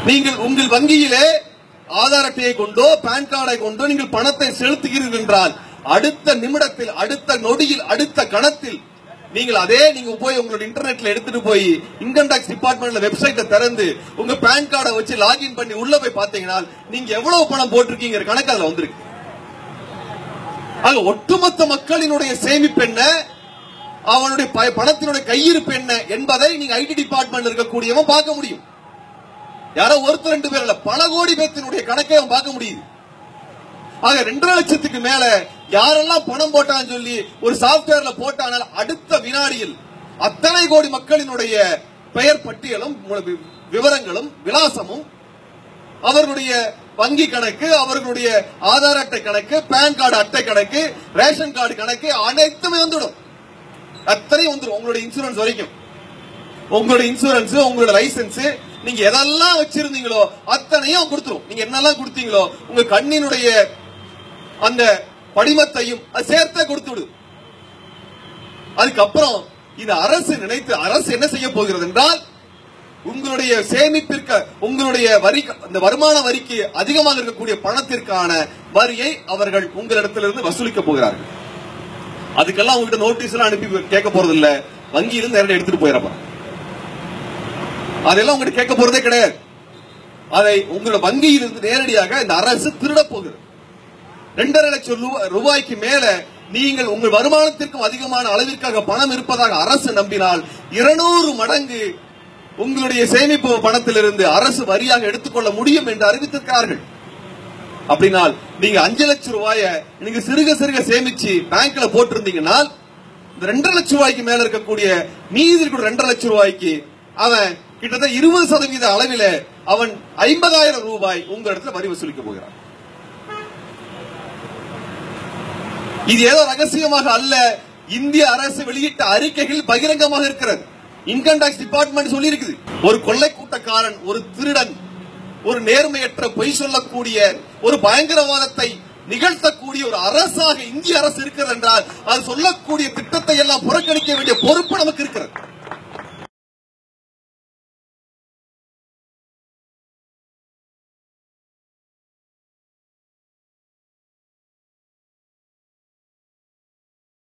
நீங்கள் உங்கள் வங்கியிலே ஆதார் அட்டையை கொண்டோ பான் கார்டை கொண்டோ நீங்கள் பணத்தை செலுத்துகிறீர்கள் என்றால் அடுத்த நிமிடத்தில் அடுத்த நொடியில் அடுத்த கணத்தில் நீங்கள் அதே நீங்க போய் உங்களோட இன்டர்நெட்ல எடுத்துட்டு போய் இன்கம் டாக்ஸ் டிபார்ட்மெண்ட்ல வெப்சைட்டை திறந்து உங்க பான் கார்டை வச்சு லாகின் பண்ணி உள்ள போய் பாத்தீங்கன்னா நீங்க எவ்வளவு பணம் போட்டிருக்கீங்க கணக்கு அதுல வந்திருக்கு ஆக ஒட்டுமொத்த மக்களினுடைய சேமிப்பு என்ன அவனுடைய ப- பணத்தினுடைய கையிருப்பு என்ன என்பதை நீங்க ஐடி டிபார்ட்மெண்ட் இருக்கக்கூடியவன் பார்க்க முடியும் யாரோ ஒருத்தர் ரெண்டு பேர் இல்ல பல கோடி பேத்தினுடைய கணக்கை அவன் பார்க்க முடியுது ஆக ரெண்டரை லட்சத்துக்கு மேல யாரெல்லாம் பணம் போட்டான்னு சொல்லி ஒரு சாப்ட்வேர்ல போட்டானால் அடுத்த வினாடியில் அத்தனை கோடி மக்களினுடைய பெயர் பட்டியலும் வி- விவரங்களும் விலாசமும் அவர்களுடைய வங்கி கணக்கு அவர்களுடைய ஆதார் அட்டை கணக்கு பான் கார்டு அட்டை கணக்கு ரேஷன் கார்டு கணக்கு அனைத்துமே வந்துடும் அத்தனையும் வந்துடும் உங்களுடைய இன்சூரன்ஸ் வரைக்கும் உங்களுடைய இன்சூரன்ஸ் உங்களோட லைசென்ஸ் நீங்க எதெல்லாம் வச்சிருந்தீங்களோ அத்தனையும் கொடுத்துரும் நீங்க என்னெல்லாம் கொடுத்தீங்களோ உங்க கண்ணினுடைய அந்த படிமத்தையும் அது சேர்த்தே கொடுத்து விடும் அதுக்கப்புறம் இது அரசு நினைத்து அரசு என்ன செய்ய போகிறது என்றால் உங்களுடைய சேமிப்பிற்கு உங்களுடைய வரி அந்த வருமான வரிக்கு அதிகமாக இருக்கக்கூடிய பணத்திற்கான வரியை அவர்கள் உங்களிடத்திலிருந்து வசூலிக்க போகிறார்கள் அதுக்கெல்லாம் உங்ககிட்ட நோட்டீஸ் எல்லாம் அனுப்பி கேட்க போறது இல்ல வங்கியிலிருந்து நேரடியாக எடுத்துட்டு போயிடப்பா அதெல்லாம் உங்ககிட்ட கேட்க போறதே கிடையாது அதை உங்களோட வங்கியிலிருந்து நேரடியாக இந்த அரசு திருட போகிறது ரெண்டரை லட்சம் ரூபா- ரூபாய்க்கு மேல நீங்கள் உங்கள் வருமானத்திற்கும் அதிகமான அளவிற்காக பணம் இருப்பதாக அரசு நம்பினால் இருநூறு மடங்கு உங்களுடைய சேமிப்பு பணத்திலிருந்து அரசு வரியாக எடுத்துக்கொள்ள முடியும் என்று அறிவித்திருக்கிறார்கள் அப்படினால் நீங்க அஞ்சு லட்சம் ரூபாய நீங்க சிறுக சிறுக சேமிச்சு பேங்க்ல போட்டிருந்தீங்கன்னா இந்த ரெண்டரை லட்சம் ரூபாய்க்கு மேல இருக்கக்கூடிய மீதி இருக்கிற ரெண்டரை லட்சம் ரூபாய்க்கு அவன் கிட்டத்தட்ட இருபது சதவீத அளவில அவன் ஐம்பதாயிரம் ரூபாய் உங்க இடத்துல வரி வசூலிக்க போகிறான் இது ஏதோ ரகசியமாக அல்ல இந்திய அரசு வெளியிட்ட அறிக்கைகள் பகிரங்கமாக இருக்கிறது இன்கம் டாக்ஸ் டிபார்ட்மெண்ட் சொல்லி இருக்குது ஒரு கொள்ளை கூட்டக்காரன் ஒரு திருடன் ஒரு நேர்மையற்ற பொய் சொல்லக்கூடிய ஒரு பயங்கரவாதத்தை நிகழ்த்தக்கூடிய ஒரு அரசாக இந்திய அரசு இருக்கிறது என்றால் அது சொல்லக்கூடிய திட்டத்தை எல்லாம் புறக்கணிக்க வேண்டிய பொறுப்பு நமக்கு இருக்கிறது